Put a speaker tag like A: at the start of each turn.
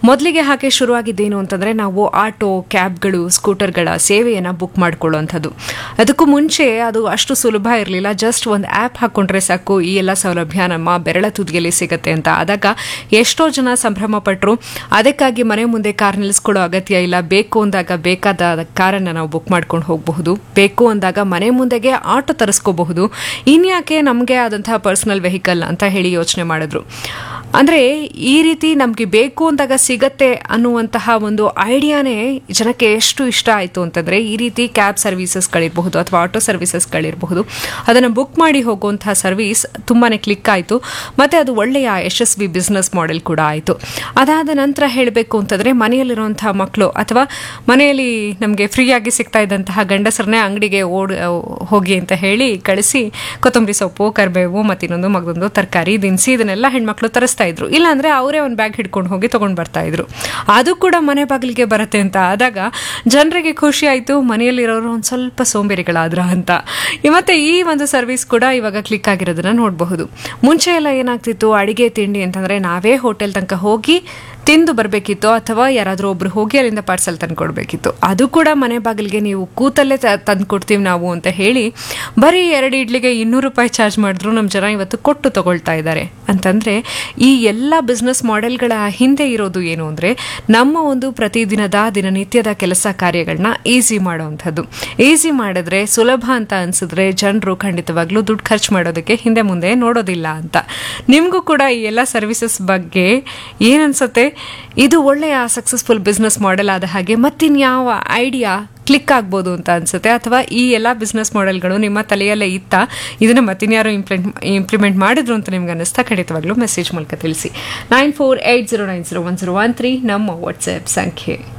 A: ಮೊದಲಿಗೆ ಹಾಗೆ ಶುರುವಾಗಿದ್ದೇನು ಅಂತಂದರೆ ನಾವು ಆಟೋ ಕ್ಯಾಬ್ಗಳು ಸ್ಕೂಟರ್ಗಳ ಸೇವೆಯನ್ನು ಬುಕ್ ಮಾಡ್ಕೊಳ್ಳುವಂಥದ್ದು ಅದಕ್ಕೂ ಮುಂಚೆ ಅದು ಅಷ್ಟು ಸುಲಭ ಇರಲಿಲ್ಲ ಜಸ್ಟ್ ಒಂದು ಆ್ಯಪ್ ಹಾಕ್ಕೊಂಡ್ರೆ ಸಾಕು ಈ ಎಲ್ಲ ಸೌಲಭ್ಯ ನಮ್ಮ ಬೆರಳ ತುದಿಯಲ್ಲಿ ಸಿಗುತ್ತೆ ಅಂತ ಆದಾಗ ಎಷ್ಟೋ ಜನ ಸಂಭ್ರಮ ಪಟ್ಟರು ಅದಕ್ಕಾಗಿ ಮನೆ ಮುಂದೆ ಕಾರ್ ನಿಲ್ಲಿಸ್ಕೊಳ್ಳೋ ಅಗತ್ಯ ಇಲ್ಲ ಬೇಕು ಅಂದಾಗ ಬೇಕಾದ ಕಾರನ್ನು ನಾವು ಬುಕ್ ಮಾಡ್ಕೊಂಡು ಹೋಗಬಹುದು ಬೇಕು ಅಂದಾಗ ಮನೆ ಮುಂದೆಗೆ ಆಟೋ ತರಿಸ್ಕೋಬಹುದು ಇನ್ಯಾಕೆ ನಮಗೆ ಆದಂತಹ ಪರ್ಸನಲ್ ವೆಹಿಕಲ್ ಅಂತ ಹೇಳಿ ಯೋಚನೆ ಮಾಡಿದ್ರು ಅಂದರೆ ಈ ರೀತಿ ನಮಗೆ ಬೇಕು ಅಂದಾಗ ಸಿಗತ್ತೆ ಅನ್ನುವಂತಹ ಒಂದು ಐಡಿಯಾನೇ ಜನಕ್ಕೆ ಎಷ್ಟು ಇಷ್ಟ ಆಯಿತು ಅಂತಂದರೆ ಈ ರೀತಿ ಕ್ಯಾಬ್ ಸರ್ವೀಸಸ್ಗಳಿರಬಹುದು ಅಥವಾ ಆಟೋ ಸರ್ವೀಸಸ್ಗಳಿರಬಹುದು ಅದನ್ನು ಬುಕ್ ಮಾಡಿ ಹೋಗುವಂತಹ ಸರ್ವೀಸ್ ತುಂಬಾ ಕ್ಲಿಕ್ ಆಯಿತು ಮತ್ತು ಅದು ಒಳ್ಳೆಯ ಯಶಸ್ವಿ ಬಿಸ್ನೆಸ್ ಮಾಡೆಲ್ ಕೂಡ ಆಯಿತು ಅದಾದ ನಂತರ ಹೇಳಬೇಕು ಅಂತಂದರೆ ಮನೆಯಲ್ಲಿರುವಂತಹ ಮಕ್ಕಳು ಅಥವಾ ಮನೆಯಲ್ಲಿ ನಮಗೆ ಫ್ರೀಯಾಗಿ ಸಿಗ್ತಾ ಇದ್ದಂತಹ ಗಂಡಸರನ್ನೇ ಅಂಗಡಿಗೆ ಓಡ್ ಹೋಗಿ ಅಂತ ಹೇಳಿ ಕಳಿಸಿ ಕೊತ್ತಂಬರಿ ಸೊಪ್ಪು ಕರಿಬೇವು ಮತ್ತು ಇನ್ನೊಂದು ಮಗದೊಂದು ತರಕಾರಿ ದಿನಸಿ ಇದನ್ನೆಲ್ಲ ಹೆಣ್ಮಕ್ಳು ತರಿಸ್ತಾ ಇದ್ರು ಇಲ್ಲಾಂದ್ರೆ ಅವರೇ ಒಂದು ಬ್ಯಾಗ್ ಹಿಡ್ಕೊಂಡು ಹೋಗಿ ತಗೊಂಡು ಬರ್ತಾ ಇದ್ರು ಅದು ಕೂಡ ಮನೆ ಬಾಗಿಲಿಗೆ ಬರುತ್ತೆ ಅಂತ ಆದಾಗ ಜನರಿಗೆ ಖುಷಿ ಆಯಿತು ಮನೆಯಲ್ಲಿರೋರು ಒಂದು ಸ್ವಲ್ಪ ಸೋಂಬೇರಿಗಳಾದ್ರ ಅಂತ ಮತ್ತೆ ಈ ಒಂದು ಸರ್ವಿಸ್ ಕೂಡ ಇವಾಗ ಕ್ಲಿಕ್ ಆಗಿರೋದನ್ನ ನೋಡಬಹುದು ಮುಂಚೆ ಎಲ್ಲ ಏನಾಗ್ತಿತ್ತು ಅಡಿಗೆ ತಿಂಡಿ ಅಂತಂದ್ರೆ ನಾವೇ ಹೋಟೆಲ್ ತನಕ ಹೋಗಿ ತಿಂದು ಬರಬೇಕಿತ್ತು ಅಥವಾ ಯಾರಾದರೂ ಒಬ್ರು ಹೋಗಿ ಅಲ್ಲಿಂದ ಪಾರ್ಸಲ್ ತಂದು ಕೊಡಬೇಕಿತ್ತು ಅದು ಕೂಡ ಮನೆ ಬಾಗಿಲಿಗೆ ನೀವು ಕೂತಲ್ಲೇ ತಂದು ಕೊಡ್ತೀವಿ ನಾವು ಅಂತ ಹೇಳಿ ಬರೀ ಎರಡು ಇಡ್ಲಿಗೆ ಇನ್ನೂರು ರೂಪಾಯಿ ಚಾರ್ಜ್ ಮಾಡಿದ್ರು ನಮ್ಮ ಜನ ಇವತ್ತು ಕೊಟ್ಟು ತಗೊಳ್ತಾ ಇದ್ದಾರೆ ಅಂತಂದರೆ ಈ ಎಲ್ಲ ಬಿಸ್ನೆಸ್ ಮಾಡೆಲ್ಗಳ ಹಿಂದೆ ಇರೋದು ಏನು ಅಂದರೆ ನಮ್ಮ ಒಂದು ಪ್ರತಿದಿನದ ದಿನನಿತ್ಯದ ಕೆಲಸ ಕಾರ್ಯಗಳನ್ನ ಈಸಿ ಮಾಡೋವಂಥದ್ದು ಈಸಿ ಮಾಡಿದ್ರೆ ಸುಲಭ ಅಂತ ಅನ್ಸಿದ್ರೆ ಜನರು ಖಂಡಿತವಾಗ್ಲೂ ದುಡ್ಡು ಖರ್ಚು ಮಾಡೋದಕ್ಕೆ ಹಿಂದೆ ಮುಂದೆ ನೋಡೋದಿಲ್ಲ ಅಂತ ನಿಮಗೂ ಕೂಡ ಈ ಎಲ್ಲ ಸರ್ವಿಸಸ್ ಬಗ್ಗೆ ಏನನ್ಸುತ್ತೆ ಇದು ಒಳ್ಳೆಯ ಸಕ್ಸಸ್ಫುಲ್ ಬಿಸ್ನೆಸ್ ಮಾಡೆಲ್ ಆದ ಹಾಗೆ ಮತ್ತಿನ್ಯಾವ ಐಡಿಯಾ ಕ್ಲಿಕ್ ಆಗ್ಬೋದು ಅಂತ ಅನ್ಸುತ್ತೆ ಅಥವಾ ಈ ಎಲ್ಲ ಬಿಸ್ನೆಸ್ ಮಾಡೆಲ್ಗಳು ನಿಮ್ಮ ತಲೆಯಲ್ಲೇ ಇತ್ತ ಇದನ್ನು ಮತ್ತಿನ್ಯಾರು ಇಂಪ್ಲಿಮೆಂಟ್ ಇಂಪ್ಲಿಮೆಂಟ್ ಮಾಡಿದ್ರು ಅಂತ ನಿಮ್ಗೆ ಅನ್ನಿಸ್ತಾ ಖಂಡಿತವಾಗ್ಲೂ ಮೆಸೇಜ್ ಮೂಲಕ ತಿಳಿಸಿ nine four eight zero nine zero one zero one three ನಮ್ಮ ವಾಟ್ಸ್ಆ್ಯಪ್ ಸಂಖ್ಯೆ